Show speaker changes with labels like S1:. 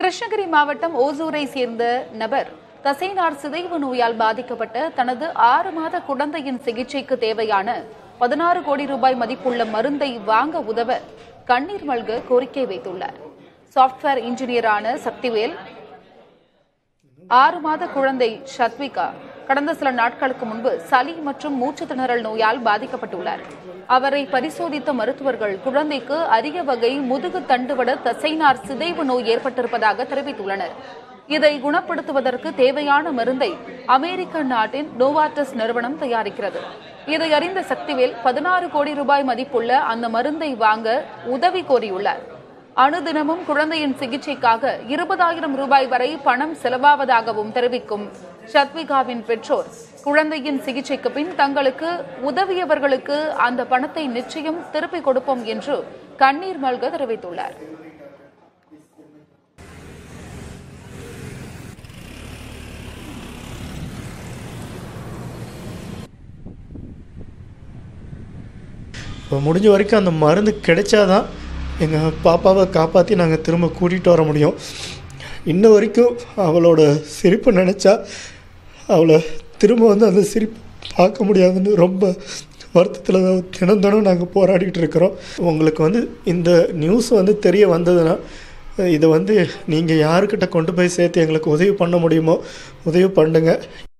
S1: கிருஷ்ணகிரி மாவட்டம் ஓசூரை சேர்ந்த நபர் தசைநார் சிதைவு நோயால் பாதிக்கப்பட்ட தனது ஆறு மாத குழந்தையின் சிகிச்சைக்கு தேவையான பதினாறு கோடி ரூபாய் மதிப்புள்ள மருந்தை வாங்க உதவ கண்ணீர் மல்க கோரிக்கை வைத்துள்ளார் சாப்ட்வேர் இன்ஜினியரான சக்திவேல் ஆறு மாத குழந்தை ஷத்விகா கடந்த சில நாட்களுக்கு முன்பு சளி மற்றும் மூச்சு திணறல் நோயால் பாதிக்கப்பட்டுள்ளார் அவரை பரிசோதித்த மருத்துவர்கள் குழந்தைக்கு அரிய வகை முதுகு தண்டுவட தசைநார் சிதைவு நோய் ஏற்பட்டிருப்பதாக தெரிவித்துள்ளனர் இதை குணப்படுத்துவதற்கு தேவையான மருந்தை அமெரிக்க நாட்டின் நோவாட்டஸ் நிறுவனம் தயாரிக்கிறது இதை அறிந்த சக்திவேல் பதினாறு கோடி ரூபாய் மதிப்புள்ள அந்த மருந்தை வாங்க உதவி கோரியுள்ளார் அனுதினமும் குழந்தையின் சிகிச்சைக்காக இருபதாயிரம் ரூபாய் வரை பணம் செலவாவதாகவும் தெரிவிக்கும் ஷத்விகாவின் பெற்றோர் குழந்தையின் சிகிச்சைக்கு பின் தங்களுக்கு உதவியவர்களுக்கு அந்த பணத்தை நிச்சயம் திருப்பிக் கொடுப்போம் என்று கண்ணீர் மல்க தெரிவித்துள்ளார்
S2: இப்போ முடிஞ்ச வரைக்கும் அந்த மருந்து கிடைச்சாதான் எங்கள் பாப்பாவை காப்பாற்றி நாங்கள் திரும்ப கூட்டிகிட்டு வர முடியும் இன்ன வரைக்கும் அவளோட சிரிப்பை நினச்சா அவளை திரும்ப வந்து அந்த சிரிப்பு பார்க்க முடியாதுன்னு ரொம்ப வருத்தத்தில் தான் தினம் தினம் நாங்கள் போராடிட்டு இருக்கிறோம் உங்களுக்கு வந்து இந்த நியூஸ் வந்து தெரிய வந்ததுன்னா இதை வந்து நீங்கள் யாருக்கிட்ட கொண்டு போய் சேர்த்து எங்களுக்கு உதவி பண்ண முடியுமோ உதவி பண்ணுங்க